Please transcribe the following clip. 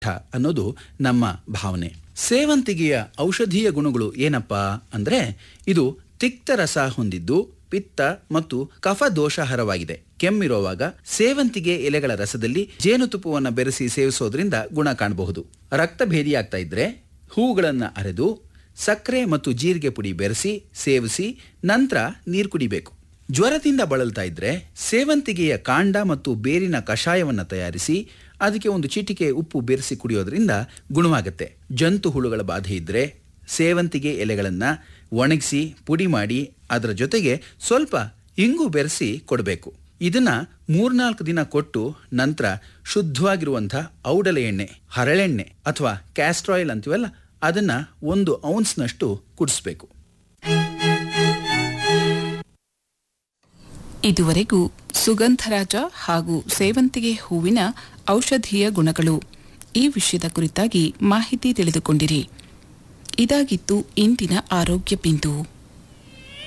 ಅನ್ನೋದು ನಮ್ಮ ಭಾವನೆ ಸೇವಂತಿಗೆಯ ಔಷಧೀಯ ಗುಣಗಳು ಏನಪ್ಪಾ ಅಂದ್ರೆ ಇದು ತಿಕ್ತರಸ ಹೊಂದಿದ್ದು ಪಿತ್ತ ಮತ್ತು ಕಫ ದೋಷಹರವಾಗಿದೆ ಕೆಮ್ಮಿರುವಾಗ ಸೇವಂತಿಗೆ ಎಲೆಗಳ ರಸದಲ್ಲಿ ಜೇನುತುಪ್ಪವನ್ನು ಬೆರೆಸಿ ಸೇವಿಸೋದ್ರಿಂದ ಗುಣ ಕಾಣಬಹುದು ರಕ್ತ ಭೇದಿಯಾಗ್ತಾ ಇದ್ರೆ ಹೂಗಳನ್ನ ಅರೆದು ಸಕ್ಕರೆ ಮತ್ತು ಜೀರಿಗೆ ಪುಡಿ ಬೆರೆಸಿ ಸೇವಿಸಿ ನಂತರ ನೀರು ಕುಡಿಬೇಕು ಜ್ವರದಿಂದ ಬಳಲ್ತಾ ಇದ್ರೆ ಸೇವಂತಿಗೆಯ ಕಾಂಡ ಮತ್ತು ಬೇರಿನ ಕಷಾಯವನ್ನು ತಯಾರಿಸಿ ಅದಕ್ಕೆ ಒಂದು ಚಿಟಿಕೆ ಉಪ್ಪು ಬೆರೆಸಿ ಕುಡಿಯೋದ್ರಿಂದ ಗುಣವಾಗುತ್ತೆ ಜಂತು ಹುಳುಗಳ ಬಾಧೆ ಇದ್ರೆ ಸೇವಂತಿಗೆ ಎಲೆಗಳನ್ನ ಒಣಗಿಸಿ ಪುಡಿ ಮಾಡಿ ಅದರ ಜೊತೆಗೆ ಸ್ವಲ್ಪ ಇಂಗು ಬೆರೆಸಿ ಕೊಡಬೇಕು ಇದನ್ನ ಮೂರ್ನಾಲ್ಕು ದಿನ ಕೊಟ್ಟು ನಂತರ ಶುದ್ಧವಾಗಿರುವಂಥ ಔಡಲೆ ಎಣ್ಣೆ ಹರಳೆಣ್ಣೆ ಅಥವಾ ಕ್ಯಾಸ್ಟ್ರಾಯಿಲ್ ಅಂತೀವಲ್ಲ ಅದನ್ನ ಒಂದು ಔನ್ಸ್ನಷ್ಟು ಕುಡಿಸ್ಬೇಕು ಇದುವರೆಗೂ ಸುಗಂಧರಾಜ ಹಾಗೂ ಸೇವಂತಿಗೆ ಹೂವಿನ ಔಷಧೀಯ ಗುಣಗಳು ಈ ವಿಷಯದ ಕುರಿತಾಗಿ ಮಾಹಿತಿ ತಿಳಿದುಕೊಂಡಿರಿ ಇದಾಗಿತ್ತು ಇಂದಿನ ಆರೋಗ್ಯ ಬಿಂದು